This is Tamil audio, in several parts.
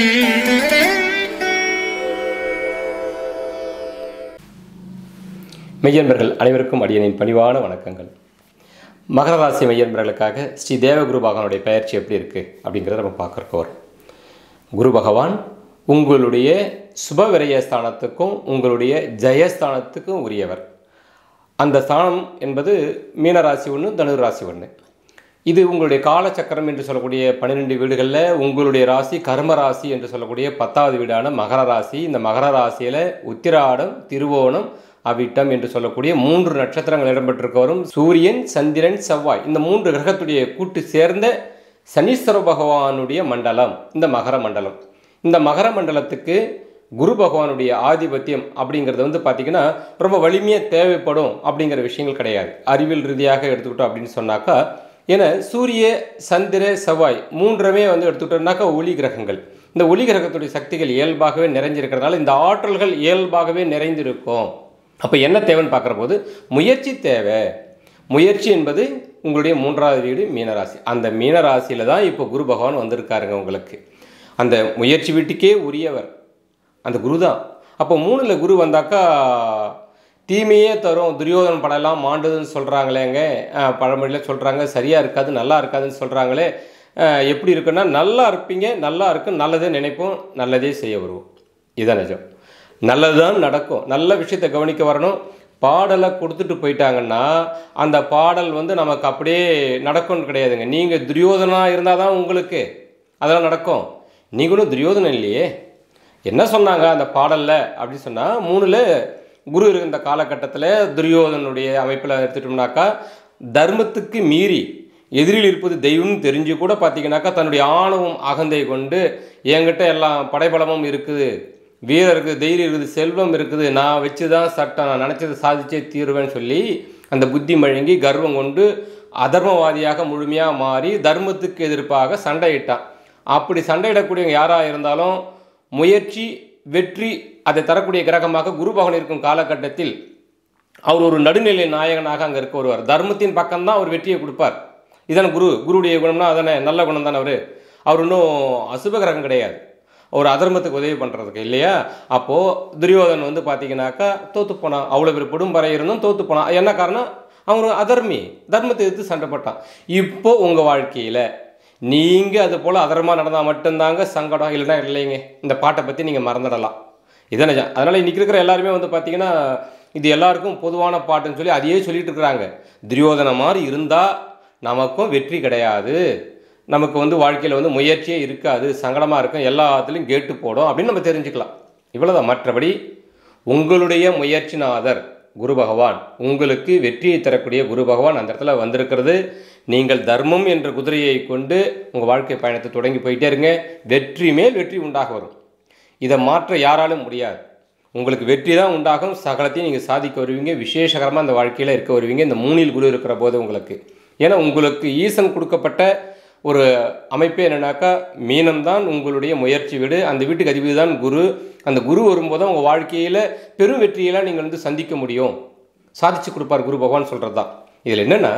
மெய்யன்பர்கள் அனைவருக்கும் அடியனின் பணிவான வணக்கங்கள் மகர ராசி மெய்யன்பர்களுக்காக ஸ்ரீ தேவகுரு பகவானுடைய பெயர்ச்சி எப்படி இருக்குது அப்படிங்கிறத நம்ம பார்க்குறக்கு வரும் குரு பகவான் உங்களுடைய சுப விரயஸ்தானத்துக்கும் உங்களுடைய ஜெயஸ்தானத்துக்கும் உரியவர் அந்த ஸ்தானம் என்பது மீனராசி ஒன்று தனுர் ராசி ஒன்று இது உங்களுடைய காலச்சக்கரம் என்று சொல்லக்கூடிய பன்னிரெண்டு வீடுகளில் உங்களுடைய ராசி கர்ம ராசி என்று சொல்லக்கூடிய பத்தாவது வீடான மகர ராசி இந்த மகர ராசியில் உத்திராடம் திருவோணம் அவிட்டம் என்று சொல்லக்கூடிய மூன்று நட்சத்திரங்கள் இடம்பெற்றிருக்க வரும் சூரியன் சந்திரன் செவ்வாய் இந்த மூன்று கிரகத்துடைய கூட்டு சேர்ந்த சனீஸ்வர பகவானுடைய மண்டலம் இந்த மகர மண்டலம் இந்த மகர மண்டலத்துக்கு குரு பகவானுடைய ஆதிபத்தியம் அப்படிங்கிறது வந்து பார்த்திங்கன்னா ரொம்ப வலிமையாக தேவைப்படும் அப்படிங்கிற விஷயங்கள் கிடையாது அறிவியல் ரீதியாக எடுத்துக்கிட்டோம் அப்படின்னு சொன்னாக்கா ஏன்னா சூரிய சந்திர செவ்வாய் மூன்றுமே வந்து எடுத்துக்கிட்டோம்னாக்கா ஒளி கிரகங்கள் இந்த ஒளி கிரகத்துடைய சக்திகள் இயல்பாகவே நிறைஞ்சிருக்கிறதுனால இந்த ஆற்றல்கள் இயல்பாகவே நிறைந்திருக்கும் அப்போ என்ன தேவைன்னு பார்க்குற போது முயற்சி தேவை முயற்சி என்பது உங்களுடைய மூன்றாவது வீடு மீனராசி அந்த மீனராசியில் தான் இப்போ குரு பகவான் வந்திருக்காருங்க உங்களுக்கு அந்த முயற்சி வீட்டுக்கே உரியவர் அந்த குரு தான் அப்போ மூணில் குரு வந்தாக்கா தீமையே தரும் துரியோதன படம்லாம் மாண்டுதுன்னு சொல்கிறாங்களேங்க பழமொழியில் சொல்கிறாங்க சரியாக இருக்காது நல்லா இருக்காதுன்னு சொல்கிறாங்களே அஹ், எப்படி இருக்குன்னா நல்லா இருப்பீங்க நல்லா இருக்கு நல்லதே நினைப்போம் நல்லதே செய்ய வருவோம் இதுதான் நிஜம் நல்லது தான் நடக்கும் நல்ல விஷயத்தை கவனிக்க வரணும் பாடலை கொடுத்துட்டு போயிட்டாங்கன்னா அந்த பாடல் வந்து நமக்கு அப்படியே நடக்கும்னு கிடையாதுங்க நீங்கள் துரியோதனாக இருந்தால் தான் உங்களுக்கு அதெல்லாம் நடக்கும் நீங்களும் துரியோதனன் இல்லையே என்ன சொன்னாங்க அந்த பாடலில் அப்படின்னு சொன்னால் மூணில் குரு இருந்த காலகட்டத்தில் துரியோதனுடைய அமைப்பில் எடுத்துட்டோம்னாக்கா தர்மத்துக்கு மீறி எதிரில் இருப்பது தெய்வம்னு தெரிஞ்சு கூட பார்த்தீங்கன்னாக்கா தன்னுடைய ஆணவம் அகந்தை கொண்டு என்கிட்ட எல்லாம் படைபலமும் இருக்குது வீரர் இருக்குது தைரியம் இருக்குது செல்வம் இருக்குது நான் வச்சு தான் சட்டம் நான் நினச்சதை சாதிச்சே தீருவேன்னு சொல்லி அந்த புத்தி மழுங்கி கர்வம் கொண்டு அதர்மவாதியாக முழுமையாக மாறி தர்மத்துக்கு எதிர்ப்பாக சண்டையிட்டான் அப்படி சண்டையிடக்கூடியவங்க யாராக இருந்தாலும் முயற்சி வெற்றி அதை தரக்கூடிய கிரகமாக குரு பகவான் இருக்கும் காலகட்டத்தில் அவர் ஒரு நடுநிலை நாயகனாக அங்கே இருக்க வருவார் தர்மத்தின் பக்கம்தான் அவர் வெற்றியை கொடுப்பார் இதான குரு குருவுடைய குணம்னா அதானே நல்ல குணம் தானே அவர் அவர் இன்னும் அசுப கிரகம் கிடையாது ஒரு அதர்மத்துக்கு உதவி பண்ணுறதுக்கு இல்லையா அப்போது துரியோதன் வந்து பார்த்தீங்கன்னாக்கா தோத்து போனான் அவ்வளோ பேர் குடும்பரை இருந்தும் தோத்து போனான் என்ன காரணம் அவன் ஒரு அதர்மி தர்மத்தை எதிர்த்து சண்டை போட்டான் இப்போ உங்கள் வாழ்க்கையில் நீங்கள் அது போல் அதர்மா நடந்தால் மட்டும்தாங்க சங்கடம் இல்லைன்னா இல்லைங்க இந்த பாட்டை பற்றி நீங்கள் மறந்துடலாம் இதான் நிஜம் அதனால் இன்றைக்கி இருக்கிற எல்லாருமே வந்து பார்த்தீங்கன்னா இது எல்லாருக்கும் பொதுவான பாட்டுன்னு சொல்லி அதையே சொல்லிட்டு இருக்கிறாங்க துரியோதனை மாதிரி இருந்தால் நமக்கும் வெற்றி கிடையாது நமக்கு வந்து வாழ்க்கையில் வந்து முயற்சியே இருக்காது சங்கடமாக இருக்கும் எல்லாத்துலேயும் கேட்டு போடும் அப்படின்னு நம்ம தெரிஞ்சுக்கலாம் இவ்வளோதான் மற்றபடி உங்களுடைய முயற்சிநாதர் குரு பகவான் உங்களுக்கு வெற்றியை தரக்கூடிய குரு பகவான் அந்த இடத்துல வந்திருக்கிறது நீங்கள் தர்மம் என்ற குதிரையை கொண்டு உங்கள் வாழ்க்கை பயணத்தை தொடங்கி போயிட்டே இருங்க வெற்றி மேல் வெற்றி உண்டாக வரும் இதை மாற்ற யாராலும் முடியாது உங்களுக்கு வெற்றி தான் உண்டாகும் சகலத்தையும் நீங்கள் சாதிக்க வருவீங்க விசேஷகரமாக அந்த வாழ்க்கையில் இருக்க வருவீங்க இந்த மூணில் குரு இருக்கிற போது உங்களுக்கு ஏன்னா உங்களுக்கு ஈசன் கொடுக்கப்பட்ட ஒரு அமைப்பே என்னன்னாக்கா மீனம் தான் உங்களுடைய முயற்சி வீடு அந்த வீட்டுக்கு அதிபதி தான் குரு அந்த குரு வரும்போது உங்கள் வாழ்க்கையில் பெரும் வெற்றியெல்லாம் நீங்கள் வந்து சந்திக்க முடியும் சாதிச்சு கொடுப்பார் குரு பகவான் சொல்கிறது தான் இதில் என்னென்னா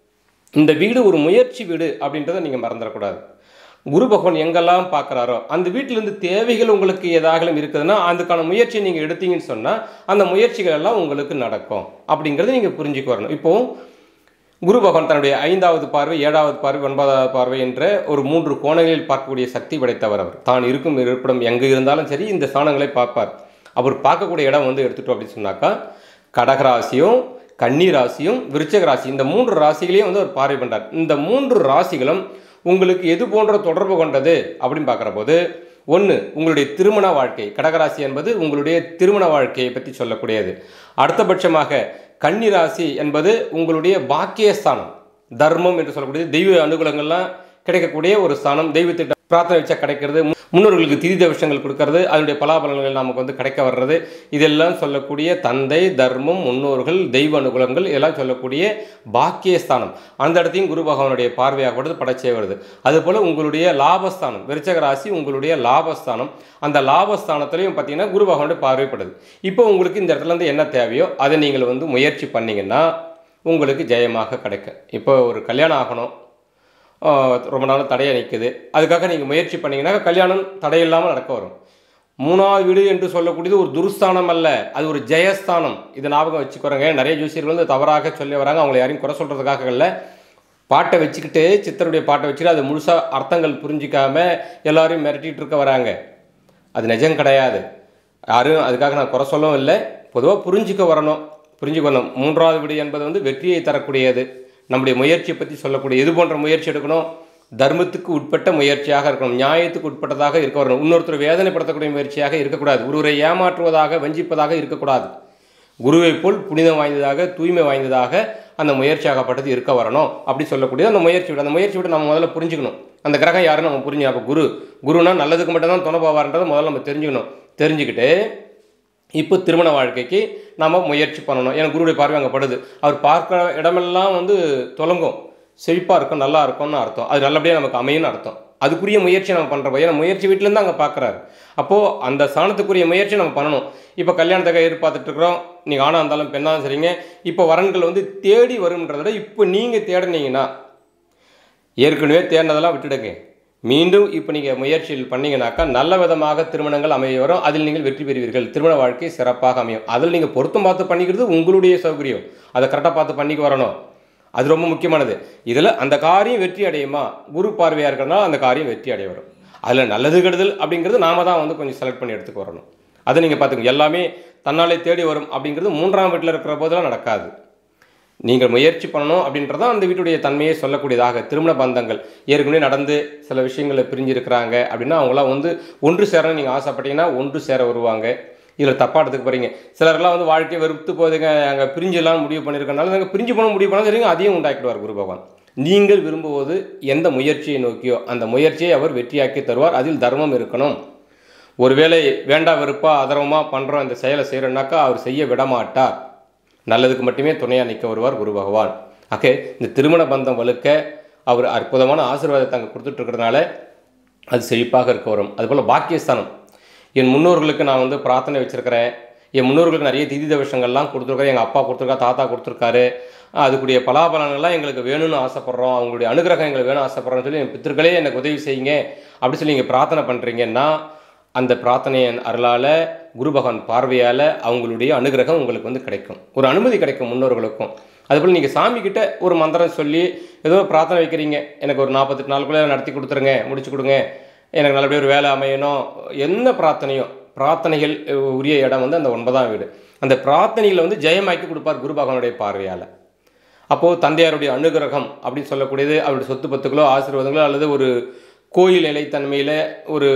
இந்த வீடு ஒரு முயற்சி வீடு அப்படின்றத நீங்கள் மறந்துடக்கூடாது குரு பகவான் எங்கெல்லாம் பார்க்குறாரோ அந்த வீட்டிலேருந்து தேவைகள் உங்களுக்கு ஏதாகலும் இருக்குதுன்னா அதுக்கான முயற்சியை நீங்கள் எடுத்தீங்கன்னு சொன்னால் அந்த முயற்சிகள் எல்லாம் உங்களுக்கு நடக்கும் அப்படிங்கிறத நீங்கள் புரிஞ்சுக்க வரணும் இப்போது குரு பகவான் தன்னுடைய ஐந்தாவது பார்வை ஏழாவது பார்வை ஒன்பதாவது பார்வை என்ற ஒரு மூன்று கோணங்களில் பார்க்கக்கூடிய சக்தி படைத்தவர் அவர் தான் இருக்கும் இருப்பிடம் எங்கே இருந்தாலும் சரி இந்த ஸ்தானங்களை பார்ப்பார் அவர் பார்க்கக்கூடிய இடம் வந்து எடுத்துட்டோம் அப்படின்னு சொன்னாக்கா கடகராசியும் கன்னி ராசியும் விருச்சக ராசி இந்த மூன்று ராசிகளையும் வந்து அவர் பார்வை பண்ணுறார் இந்த மூன்று ராசிகளும் உங்களுக்கு எது போன்ற தொடர்பு கொண்டது அப்படின்னு பார்க்குற போது ஒன்று உங்களுடைய திருமண வாழ்க்கை கடகராசி என்பது உங்களுடைய திருமண வாழ்க்கையை பற்றி சொல்லக்கூடியது அடுத்தபட்சமாக கன்னி ராசி என்பது உங்களுடைய பாக்கியஸ்தானம் தர்மம் என்று சொல்லக்கூடியது தெய்வ அனுகூலங்கள்லாம் கிடைக்கக்கூடிய ஒரு ஸ்தானம் தெய்வத்திட்ட பிரார்த்தனை வச்சா கிடைக்கிறது முன்னோர்களுக்கு திதி தவிஷங்கள் கொடுக்கறது அதனுடைய பலாபலன்கள் நமக்கு வந்து கிடைக்க வர்றது இதெல்லாம் சொல்லக்கூடிய தந்தை தர்மம் முன்னோர்கள் தெய்வ அனுகூலங்கள் இதெல்லாம் சொல்லக்கூடிய பாக்கியஸ்தானம் அந்த இடத்தையும் குரு பகவானுடைய பார்வையாகப்படுது படைச்சே வருது அதுபோல் உங்களுடைய லாபஸ்தானம் விருச்சக ராசி உங்களுடைய லாபஸ்தானம் அந்த லாபஸ்தானத்துலையும் பார்த்தீங்கன்னா குரு பகவானுடைய பார்வைப்படுது இப்போ உங்களுக்கு இந்த இடத்துல இருந்து என்ன தேவையோ அதை நீங்கள் வந்து முயற்சி பண்ணீங்கன்னா உங்களுக்கு ஜெயமாக கிடைக்கும் இப்போ ஒரு கல்யாணம் ஆகணும் ஆஹ், ரொம்ப நாள் தடையாக நிற்குது அதுக்காக நீங்கள் முயற்சி பண்ணீங்கன்னா கல்யாணம் தடையில்லாமல் நடக்க வரும் மூணாவது வீடு என்று சொல்லக்கூடியது ஒரு துருஸ்தானம் அல்ல அது ஒரு ஜெயஸ்தானம் இதை ஞாபகம் வச்சுக்கிறோங்க நிறைய ஜோசியர்கள் வந்து தவறாக சொல்லி வராங்க அவங்களை யாரையும் குறை சொல்கிறதுக்காக இல்லை பாட்டை வச்சுக்கிட்டு சித்தருடைய பாட்டை வச்சுட்டு அது முழுசாக அர்த்தங்கள் புரிஞ்சிக்காம எல்லாரையும் மிரட்டிட்டு இருக்க வராங்க அது நிஜம் கிடையாது யாரும் அதுக்காக நான் குறை சொல்லவும் இல்லை பொதுவாக புரிஞ்சுக்க வரணும் புரிஞ்சுக்க வரணும் மூன்றாவது வீடு என்பது வந்து வெற்றியை தரக்கூடியது நம்முடைய முயற்சியை பற்றி சொல்லக்கூடிய இது போன்ற முயற்சி எடுக்கணும் தர்மத்துக்கு உட்பட்ட முயற்சியாக இருக்கணும் நியாயத்துக்கு உட்பட்டதாக இருக்க வரணும் இன்னொருத்தர் வேதனைப்படுத்தக்கூடிய முயற்சியாக இருக்கக்கூடாது ஒருவரை ஏமாற்றுவதாக வஞ்சிப்பதாக இருக்கக்கூடாது குருவை போல் புனிதம் வாய்ந்ததாக தூய்மை வாய்ந்ததாக அந்த முயற்சியாகப்பட்டது இருக்க வரணும் அப்படி சொல்லக்கூடியது அந்த முயற்சி விட அந்த முயற்சி விட நம்ம முதல்ல புரிஞ்சுக்கணும் அந்த கிரகம் யாருன்னு நம்ம புரிஞ்சு அப்போ குரு குருனா நல்லதுக்கு மட்டும் தான் துணை போவார்ன்றதை முதல்ல நம்ம தெரிஞ்சுக்கணும் தெரிஞ்சுக்கிட்டு இப்போ திருமண வாழ்க்கைக்கு நம்ம முயற்சி பண்ணணும் ஏன்னா குருவுடைய பார்வை அங்கே படுது அவர் பார்க்குற இடமெல்லாம் வந்து தொலங்கும் செழிப்பாக இருக்கும் நல்லா இருக்கும்னு அர்த்தம் அது நல்லபடியாக நமக்கு அமையும்னு அர்த்தம் அதுக்குரிய முயற்சி நம்ம பண்ணுறோம் ஏன்னா முயற்சி வீட்டிலேருந்து அங்கே பார்க்குறாரு அப்போது அந்த ஸ்தானத்துக்குரிய முயற்சி நம்ம பண்ணணும் இப்போ கல்யாணத்துக்கு எதிர்பார்த்துட்டு இருக்கிறோம் நீங்கள் ஆணாக இருந்தாலும் பெண்ணாக சரிங்க இப்போ வரன்கள் வந்து தேடி வரும்ன்றத விட இப்போ நீங்கள் தேடினீங்கன்னா ஏற்கனவே தேடினதெல்லாம் விட்டுடுங்க மீண்டும் இப்போ நீங்கள் முயற்சியில் பண்ணீங்கன்னாக்கா நல்ல விதமாக திருமணங்கள் அமைய வரும் அதில் நீங்கள் வெற்றி பெறுவீர்கள் திருமண வாழ்க்கை சிறப்பாக அமையும் அதில் நீங்கள் பொருத்தம் பார்த்து பண்ணிக்கிறது உங்களுடைய சௌகரியம் அதை கரெக்டாக பார்த்து பண்ணிக்க வரணும் அது ரொம்ப முக்கியமானது இதில் அந்த காரியம் வெற்றி அடையுமா குரு பார்வையாக இருக்கிறதுனால அந்த காரியம் வெற்றி அடைய வரும் அதில் நல்லது கெடுதல் அப்படிங்கிறது நாம தான் வந்து கொஞ்சம் செலக்ட் பண்ணி எடுத்துக்க வரணும் அதை நீங்கள் பார்த்துக்கோங்க எல்லாமே தன்னாலே தேடி வரும் அப்படிங்கிறது மூன்றாம் வீட்டில் இருக்கிற போதெல்லாம் நடக்காது நீங்கள் முயற்சி பண்ணணும் அப்படின்றத அந்த வீட்டுடைய தன்மையை சொல்லக்கூடியதாக திருமண பந்தங்கள் ஏற்கனவே நடந்து சில விஷயங்களை பிரிஞ்சிருக்கிறாங்க அப்படின்னா அவங்களாம் வந்து ஒன்று சேரணும்னு நீங்கள் ஆசைப்பட்டீங்கன்னா ஒன்று சேர வருவாங்க இதில் தப்பாக எடுத்துக்க போகிறீங்க சிலர்லாம் வந்து வாழ்க்கையை வெறுத்து போகுதுங்க அங்கே பிரிஞ்செல்லாம் முடிவு பண்ணியிருக்கனால நாங்கள் பிரிஞ்சு போன முடிவு பண்ணாலும் சரிங்க அதையும் உண்டாக்கிடுவார் குரு பகவான் நீங்கள் விரும்புவது எந்த முயற்சியை நோக்கியோ அந்த முயற்சியை அவர் வெற்றியாக்கி தருவார் அதில் தர்மம் இருக்கணும் ஒருவேளை வேண்டா வெறுப்பா அதர்வமாக பண்ணுறோம் இந்த செயலை செய்கிறோன்னாக்கா அவர் செய்ய விடமாட்டார் நல்லதுக்கு மட்டுமே துணையாக நிற்க வருவார் குரு பகவான் ஆக இந்த திருமண பந்தம் வலுக்க அவர் அற்புதமான ஆசீர்வாதத்தை அங்கே கொடுத்துட்டு இருக்கிறதுனால அது செழிப்பாக இருக்க வரும் அதுபோல் பாக்கியஸ்தானம் என் முன்னோர்களுக்கு நான் வந்து பிரார்த்தனை வச்சுருக்கிறேன் என் முன்னோர்களுக்கு நிறைய திதி தவசங்கள்லாம் கொடுத்துருக்காரு எங்கள் அப்பா கொடுத்துருக்கா தாத்தா கொடுத்துருக்காரு அதுக்குரிய பலாபலன்கள்லாம் எங்களுக்கு வேணும்னு ஆசைப்பட்றோம் அவங்களுடைய அனுகிரகம் எங்களுக்கு வேணும் ஆசைப்பட்றோம்னு சொல்லி என் பித்திருக்களே எனக்கு உதவி செய்யுங்க அப்படி சொல்லி நீங்கள் பிரார்த்தனை பண்ணுறீங்கன்னா அந்த பிரார்த்தனையின் அருளால் குரு பகவான் பார்வையால் அவங்களுடைய அனுகிரகம் உங்களுக்கு வந்து கிடைக்கும் ஒரு அனுமதி கிடைக்கும் முன்னோர்களுக்கும் அதுபோல் நீங்கள் சாமி கிட்ட ஒரு மந்திரம் சொல்லி ஏதோ பிரார்த்தனை வைக்கிறீங்க எனக்கு ஒரு நாற்பத்தெட்டு நாளுக்குள்ளே நடத்தி கொடுத்துருங்க முடிச்சு கொடுங்க எனக்கு நல்லபடியாக ஒரு வேலை அமையணும் என்ன பிரார்த்தனையோ பிரார்த்தனைகள் உரிய இடம் வந்து அந்த ஒன்பதாம் வீடு அந்த பிரார்த்தனைகளை வந்து ஜெயமாக்கி கொடுப்பார் குரு பகவானுடைய பார்வையால் அப்போது தந்தையாருடைய அனுகிரகம் அப்படின்னு சொல்லக்கூடியது அவருடைய சொத்து பத்துக்களோ ஆசீர்வாதங்களோ அல்லது ஒரு கோயில் நிலைத்தன்மையில் ஒரு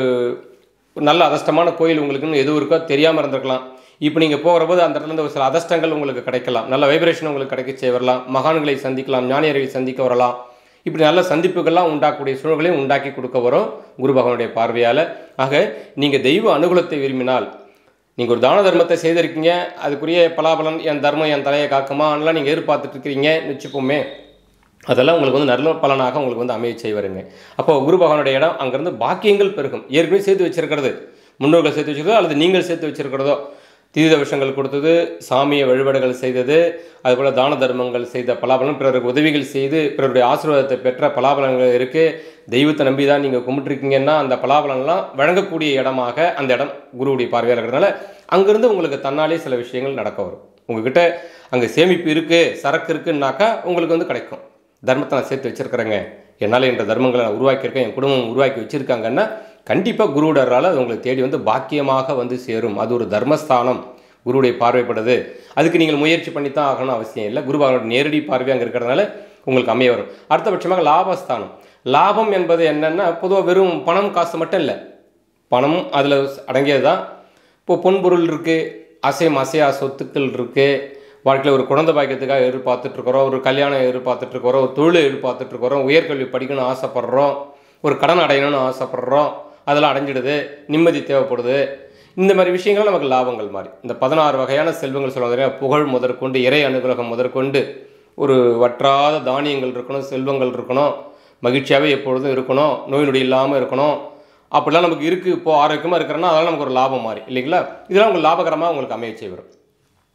நல்ல அதிர்ஷ்டமான கோயில் உங்களுக்குன்னு எதுவும் இருக்கோ தெரியாமல் இருந்திருக்கலாம் இப்போ நீங்கள் போகிற போது அந்த இடத்துல இருந்து ஒரு சில அதிர்ஷ்டங்கள் உங்களுக்கு கிடைக்கலாம் நல்ல வைப்ரேஷன் உங்களுக்கு கிடைக்க செய்ய வரலாம் மகான்களை சந்திக்கலாம் ஞானியர்களை சந்திக்க வரலாம் இப்படி நல்ல சந்திப்புகள்லாம் உண்டாக்கக்கூடிய சூழல்களையும் உண்டாக்கி கொடுக்க வரும் குரு பகவானுடைய பார்வையால் ஆக நீங்கள் தெய்வ அனுகூலத்தை விரும்பினால் நீங்கள் ஒரு தான தர்மத்தை செய்திருக்கீங்க அதுக்குரிய பலாபலன் என் தர்மம் என் தலையை காக்குமா அதெல்லாம் நீங்கள் எதிர்பார்த்துட்டு இருக்கிறீங்கன்னு வச்சுப்போமே அதெல்லாம் உங்களுக்கு வந்து நல்ல பலனாக உங்களுக்கு வந்து அமைய செய்வாருங்க அப்போ குரு பகவானுடைய இடம் அங்கேருந்து பாக்கியங்கள் பெருகும் ஏற்கனவே சேர்த்து வச்சிருக்கிறது முன்னோர்கள் சேர்த்து வச்சிருக்கிறதோ அல்லது நீங்கள் சேர்த்து வச்சிருக்கிறதோ தீத விஷயங்கள் கொடுத்தது சாமிய வழிபாடுகள் செய்தது அதுபோல் தான தர்மங்கள் செய்த பலாபலன் பிறருக்கு உதவிகள் செய்து பிறருடைய ஆசீர்வாதத்தை பெற்ற பலாபலன்கள் இருக்குது தெய்வத்தை நம்பி தான் நீங்கள் கும்பிட்டுருக்கீங்கன்னா அந்த பலாபலன்லாம் வழங்கக்கூடிய இடமாக அந்த இடம் குருவுடைய பார்வையாக இருக்கிறதுனால அங்கேருந்து உங்களுக்கு தன்னாலே சில விஷயங்கள் நடக்க வரும் உங்ககிட்ட அங்கே சேமிப்பு இருக்குது சரக்கு இருக்குன்னாக்கா உங்களுக்கு வந்து கிடைக்கும் தர்மத்தை நான் சேர்த்து வச்சிருக்கிறேங்க என்னால் என்ற தர்மங்களை நான் உருவாக்கியிருக்கேன் என் குடும்பம் உருவாக்கி வச்சுருக்காங்கன்னா கண்டிப்பாக குருவுடரால் அது உங்களுக்கு தேடி வந்து பாக்கியமாக வந்து சேரும் அது ஒரு தர்மஸ்தானம் குருவுடைய பார்வைப்படுது அதுக்கு நீங்கள் முயற்சி பண்ணி தான் ஆகணும் அவசியம் இல்லை குரு பகவானோட நேரடி பார்வை அங்கே இருக்கிறதுனால உங்களுக்கு அமைய வரும் அடுத்தபட்சமாக லாபஸ்தானம் லாபம் என்பது என்னென்னா பொதுவாக வெறும் பணம் காசு மட்டும் இல்லை பணம் அதில் அடங்கியது தான் இப்போ பொன்பொருள் இருக்குது அசையும் அசையா சொத்துக்கள் இருக்குது வாழ்க்கையில் ஒரு குழந்தை பாக்கியத்துக்காக எதிர்பார்த்துட்ருக்குறோம் ஒரு கல்யாணம் எதிர்பார்த்துட்ருக்குறோம் ஒரு தொழிலை எதிர்பார்த்துட்ருக்குறோம் உயர்கல்வி படிக்கணும்னு ஆசைப்பட்றோம் ஒரு கடன் அடையணும்னு ஆசைப்பட்றோம் அதெல்லாம் அடைஞ்சிடுது நிம்மதி தேவைப்படுது இந்த மாதிரி விஷயங்கள் நமக்கு லாபங்கள் மாதிரி இந்த பதினாறு வகையான செல்வங்கள் சொல்லுவாங்க புகழ் முதற்கொண்டு இறை அனுகிரகம் முதற்கொண்டு ஒரு வற்றாத தானியங்கள் இருக்கணும் செல்வங்கள் இருக்கணும் மகிழ்ச்சியாகவே எப்பொழுதும் இருக்கணும் நோய் நொடி இல்லாமல் இருக்கணும் அப்படிலாம் நமக்கு இருக்குது இப்போ ஆரோக்கியமாக இருக்கிறோன்னா அதெல்லாம் நமக்கு ஒரு லாபம் மாதிரி இல்லைங்களா இதெல்லாம் உங்களுக்கு லாபகரமாக உங்களுக்கு அமைய செய்வரும்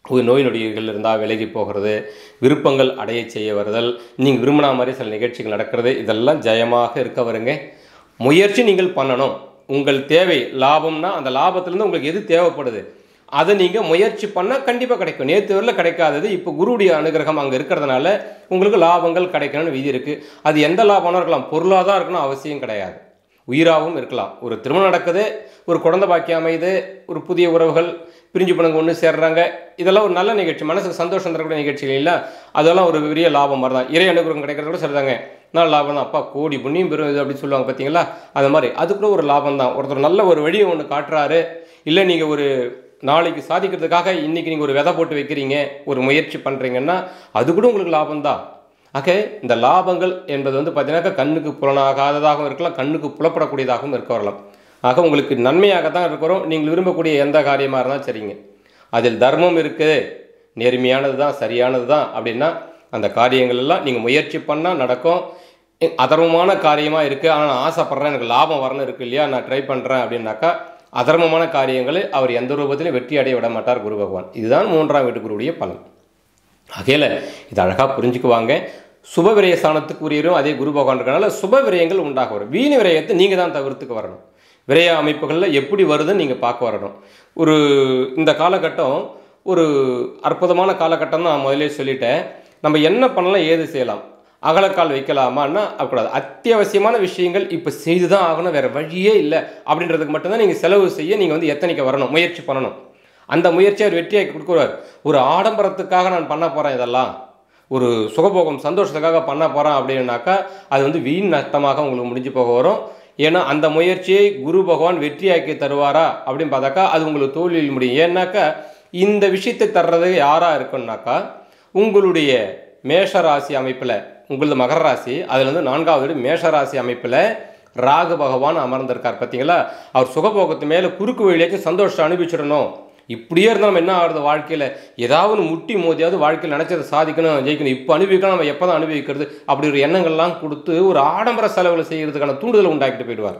ஒரு நோய் நொடிகள் இருந்தால் விலகி போகிறது விருப்பங்கள் அடைய செய்ய வருதல் நீங்கள் விரும்பின மாதிரி சில நிகழ்ச்சிகள் நடக்கிறது இதெல்லாம் ஜெயமாக இருக்க வருங்க முயற்சி நீங்கள் பண்ணணும் உங்கள் தேவை லாபம்னா அந்த லாபத்துலேருந்து உங்களுக்கு எது தேவைப்படுது அதை நீங்கள் முயற்சி பண்ணால் கண்டிப்பாக கிடைக்கும் நேற்று வரல கிடைக்காதது இப்போ குருவுடைய அனுகிரகம் அங்கே இருக்கிறதுனால உங்களுக்கு லாபங்கள் கிடைக்கணும்னு விதி இருக்குது அது எந்த லாபம்னா இருக்கலாம் பொருளாக இருக்கணும் அவசியம் கிடையாது உயிராகவும் இருக்கலாம் ஒரு திருமணம் நடக்குது ஒரு குழந்தை பாக்கியம் அமையுது ஒரு புதிய உறவுகள் பிரிஞ்சு போனவங்க ஒன்று சேர்றாங்க இதெல்லாம் ஒரு நல்ல நிகழ்ச்சி மனசுக்கு சந்தோஷம் தரக்கூடிய நிகழ்ச்சிகள் இல்லை அதெல்லாம் ஒரு பெரிய லாபம் மாதிரி தான் இறை அனுகிரகம் கிடைக்கிறது கூட சரிதாங்க நல்ல லாபம் தான் அப்பா கோடி புண்ணியம் பெறும் இது அப்படின்னு சொல்லுவாங்க பார்த்தீங்களா அது மாதிரி அது கூட ஒரு லாபம் தான் ஒருத்தர் நல்ல ஒரு வழியை ஒன்று காட்டுறாரு இல்லை நீங்கள் ஒரு நாளைக்கு சாதிக்கிறதுக்காக இன்றைக்கி நீங்கள் ஒரு விதை போட்டு வைக்கிறீங்க ஒரு முயற்சி பண்ணுறீங்கன்னா அது கூட உங்களுக்கு லாபம் தான் ஆக இந்த லாபங்கள் என்பது வந்து பார்த்தீங்கன்னாக்கா கண்ணுக்கு புலனாகாததாகவும் இருக்கலாம் கண்ணுக்கு புலப்படக்கூடியதாகவும் இருக்க வரலாம் ஆக உங்களுக்கு நன்மையாக தான் இருக்கிறோம் நீங்கள் விரும்பக்கூடிய எந்த காரியமாக இருந்தாலும் சரிங்க அதில் தர்மம் இருக்குது நேர்மையானது தான் சரியானது தான் அப்படின்னா அந்த காரியங்கள் எல்லாம் நீங்கள் முயற்சி பண்ணால் நடக்கும் இ- அதர்மமான காரியமாக இருக்குது ஆனால் நான் ஆசைப்பட்றேன் எனக்கு லாபம் வரணும் இருக்கு இல்லையா நான் ட்ரை பண்ணுறேன் அப்படின்னாக்கா அதர்மமான காரியங்களை அவர் எந்த ரூபத்திலும் வெற்றி அடைய விட மாட்டார் குரு பகவான் இதுதான் மூன்றாம் வீட்டு குருவுடைய பலன் ஆகையில் இது அழகாக புரிஞ்சுக்குவாங்க சுப விரய ஸ்தானத்துக்குரியரும் அதே குரு பகவான் இருக்கனால சுப விரயங்கள் உண்டாக வரும் வீண் விரயத்தை நீங்கள் தான் தவிர்த்துக்கு வரணும் விரய அமைப்புகளில் எப்படி வருதுன்னு நீங்கள் பார்க்க வரணும் ஒரு இந்த காலகட்டம் ஒரு அற்புதமான காலகட்டம் தான் நான் முதலே சொல்லிட்டேன் நம்ம என்ன பண்ணலாம் ஏது செய்யலாம் அகலக்கால் வைக்கலாமான்னா கூடாது அத்தியாவசியமான விஷயங்கள் இப்போ செய்து தான் ஆகணும் வேறு வழியே இல்லை அப்படின்றதுக்கு மட்டும்தான் நீங்கள் செலவு செய்ய நீங்கள் வந்து எத்தனைக்க வரணும் முயற்சி பண்ணணும் அந்த முயற்சியை அவர் வெற்றியாக்கி கொடுக்குறார் ஒரு ஆடம்பரத்துக்காக நான் பண்ண போகிறேன் இதெல்லாம் ஒரு சுகபோகம் சந்தோஷத்துக்காக பண்ண போகிறேன் அப்படின்னாக்கா அது வந்து வீண் நஷ்டமாக உங்களுக்கு முடிஞ்சு போக வரும் ஏன்னா அந்த முயற்சியை குரு பகவான் வெற்றியாக்கி தருவாரா அப்படின்னு பார்த்தாக்கா அது உங்களுக்கு தோல்வியில் முடியும் ஏன்னாக்கா இந்த விஷயத்தை தர்றது யாராக இருக்குன்னாக்கா உங்களுடைய மேஷ ராசி அமைப்பில் உங்களது மகர ராசி அதில் வந்து நான்காவது மேஷ ராசி அமைப்பில் ராகு பகவான் அமர்ந்திருக்கார் பார்த்தீங்களா அவர் சுகபோகத்து மேலே குறுக்கு வழியாச்சும் சந்தோஷத்தை அனுபவிச்சிடணும் இப்படியே இருந்தால் நம்ம என்ன ஆகுறது வாழ்க்கையில் ஏதாவது ஒன்று முட்டி மோதியாவது வாழ்க்கையில் நினச்சதை சாதிக்கணும் ஜெயிக்கணும் இப்போ அனுபவிக்கணும் நம்ம எப்போ தான் அனுபவிக்கிறது அப்படி ஒரு எண்ணங்கள்லாம் கொடுத்து ஒரு ஆடம்பர செலவுகளை செய்கிறதுக்கான தூண்டுதலை உண்டாக்கிட்டு போயிடுவார்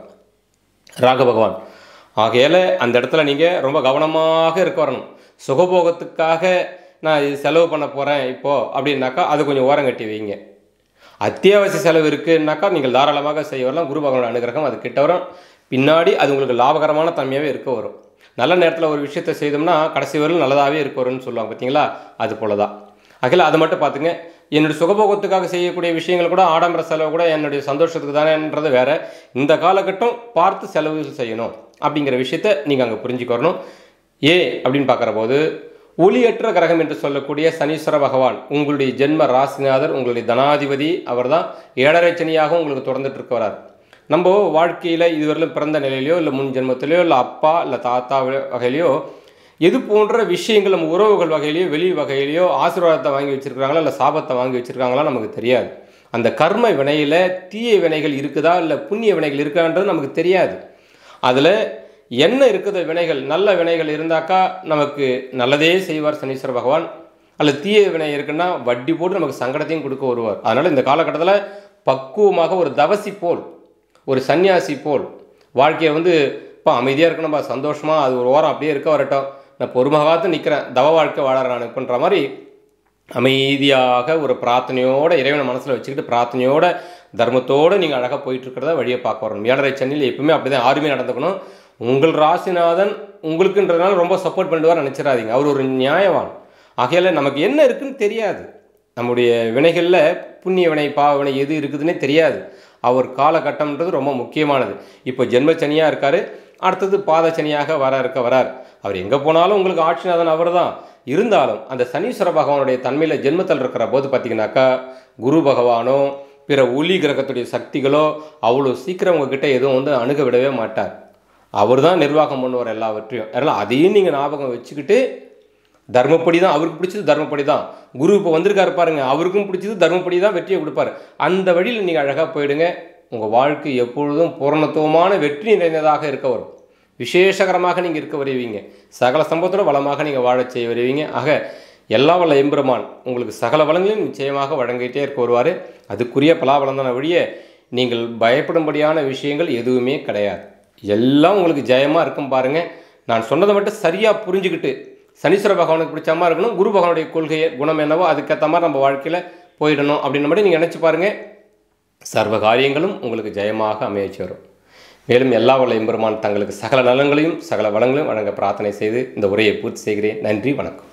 ராக பகவான் ஆகையால் அந்த இடத்துல நீங்கள் ரொம்ப கவனமாக இருக்க வரணும் சுகபோகத்துக்காக நான் இது செலவு பண்ண போகிறேன் இப்போது அப்படின்னாக்கா அது கொஞ்சம் ஓரம் கட்டி வைங்க அத்தியாவசிய செலவு இருக்குன்னாக்கா நீங்கள் தாராளமாக செய்ய வரலாம் குரு பகவான் அனுகிரகம் அது கிட்ட வரும் பின்னாடி அது உங்களுக்கு லாபகரமான தன்மையாகவே இருக்க வரும் நல்ல நேரத்தில் ஒரு விஷயத்தை செய்தோம்னா கடைசி வரையும் நல்லதாகவே இருக்க வரும்னு சொல்லுவாங்க பார்த்தீங்களா அது போல தான் அகில அதை மட்டும் பார்த்துங்க என்னுடைய சுகபோகத்துக்காக செய்யக்கூடிய விஷயங்கள் கூட ஆடம்பர செலவு கூட என்னுடைய சந்தோஷத்துக்கு தானேன்றது வேற இந்த காலகட்டம் பார்த்து செலவு செய்யணும் அப்படிங்கிற விஷயத்த நீங்கள் அங்கே புரிஞ்சுக்கணும் ஏ அப்படின்னு பார்க்குற போது ஒளியற்ற கிரகம் என்று சொல்லக்கூடிய சனீஸ்வர பகவான் உங்களுடைய ஜென்ம ராசிநாதர் உங்களுடைய தனாதிபதி அவர்தான் ஏழரை சனியாக உங்களுக்கு தொடர்ந்துட்டு இருக்க வரார் நம்ம வாழ்க்கையில் இதுவரையிலும் பிறந்த நிலையிலையோ இல்லை முன் ஜென்மத்திலையோ இல்லை அப்பா இல்லை தாத்தா வகையிலையோ எது போன்ற விஷயங்கள் நம்ம உறவுகள் வகையிலையோ வெளி வகையிலையோ ஆசீர்வாதத்தை வாங்கி வச்சிருக்காங்களா இல்லை சாபத்தை வாங்கி வச்சிருக்காங்களா நமக்கு தெரியாது அந்த கர்ம வினையில் தீய வினைகள் இருக்குதா இல்லை புண்ணிய வினைகள் இருக்கான்றது நமக்கு தெரியாது அதில் என்ன இருக்குது வினைகள் நல்ல வினைகள் இருந்தாக்கா நமக்கு நல்லதே செய்வார் சனீஸ்வர பகவான் அல்லது தீய வினை இருக்குன்னா வட்டி போட்டு நமக்கு சங்கடத்தையும் கொடுக்க வருவார் அதனால் இந்த காலகட்டத்தில் பக்குவமாக ஒரு தவசி போல் ஒரு சன்னியாசி போல் வாழ்க்கையை வந்து இப்போ அமைதியாக இருக்கணும்பா சந்தோஷமாக அது ஒரு ஓரம் அப்படியே இருக்க வரட்டும் நான் பொறுமைகாத்து நிற்கிறேன் தவ வாழ்க்கை வாழறேன் நான் பண்ணுற மாதிரி அமைதியாக ஒரு பிரார்த்தனையோட இறைவனை மனசில் வச்சுக்கிட்டு பிரார்த்தனையோட தர்மத்தோடு நீங்கள் அழகாக போயிட்டு இருக்கிறத வழியை பார்க்க வரணும் ஏழரை சென்னையில் எப்பவுமே அப்படி தான் யாருமே நடந்துக்கணும் உங்கள் ராசிநாதன் உங்களுக்குன்றதுனால ரொம்ப சப்போர்ட் பண்ணிடுவார் நினச்சிடாதீங்க அவர் ஒரு நியாயவான் ஆகையால் நமக்கு என்ன இருக்குன்னு தெரியாது நம்முடைய வினைகளில் புண்ணிய வினை பாவ வினை எது இருக்குதுன்னே தெரியாது அவர் காலகட்டம்ன்றது ரொம்ப முக்கியமானது இப்போ ஜென்மச்சனியாக இருக்கார் அடுத்தது பாதச்சனியாக வர இருக்க வரார் அவர் எங்கே போனாலும் உங்களுக்கு ஆட்சிநாதன் அவர் தான் இருந்தாலும் அந்த சனீஸ்வர பகவானுடைய தன்மையில் ஜென்மத்தில் இருக்கிற போது பார்த்தீங்கன்னாக்கா குரு பகவானோ பிற ஒளி கிரகத்துடைய சக்திகளோ அவ்வளோ சீக்கிரம் உங்ககிட்ட எதுவும் வந்து அணுக விடவே மாட்டார் அவர் தான் நிர்வாகம் பண்ணுவார் எல்லாவற்றையும் அதனால் அதையும் நீங்கள் ஞாபகம் வச்சுக்கிட்டு தர்மப்படி தான் அவருக்கு பிடிச்சது தர்மப்படி தான் குரு இப்போ வந்திருக்காரு பாருங்க அவருக்கும் பிடிச்சது தர்மப்படி தான் வெற்றியை கொடுப்பார் அந்த வழியில் நீங்கள் அழகாக போயிடுங்க உங்கள் வாழ்க்கை எப்பொழுதும் பூரணத்துவமான வெற்றி நிறைந்ததாக இருக்க வரும் விசேஷகரமாக நீங்கள் இருக்க வருவீங்க சகல சம்பவத்தோட வளமாக நீங்கள் வாழச் செய்ய வருவீங்க ஆக எல்லா வல்ல எம்பெருமான் உங்களுக்கு சகல வளங்களையும் நிச்சயமாக வழங்கிட்டே இருக்க வருவார் அதுக்குரிய பலாபலம் தான வழிய நீங்கள் பயப்படும்படியான விஷயங்கள் எதுவுமே கிடையாது எல்லாம் உங்களுக்கு ஜெயமாக இருக்கும் பாருங்கள் நான் சொன்னதை மட்டும் சரியாக புரிஞ்சுக்கிட்டு சனீஸ்வர பகவானுக்கு பிடிச்ச மாதிரி இருக்கணும் குரு பகவானுடைய கொள்கையை குணம் என்னவோ அதுக்கேற்ற மாதிரி நம்ம வாழ்க்கையில் போயிடணும் அப்படின்ற மாதிரி நீங்கள் நினச்சி பாருங்கள் சர்வ காரியங்களும் உங்களுக்கு ஜெயமாக அமையச்சு வரும் மேலும் எல்லா வல்ல எம்பெருமான் தங்களுக்கு சகல நலங்களையும் சகல வளங்களையும் வழங்க பிரார்த்தனை செய்து இந்த உரையை பூர்த்தி செய்கிறேன் நன்றி வணக்கம்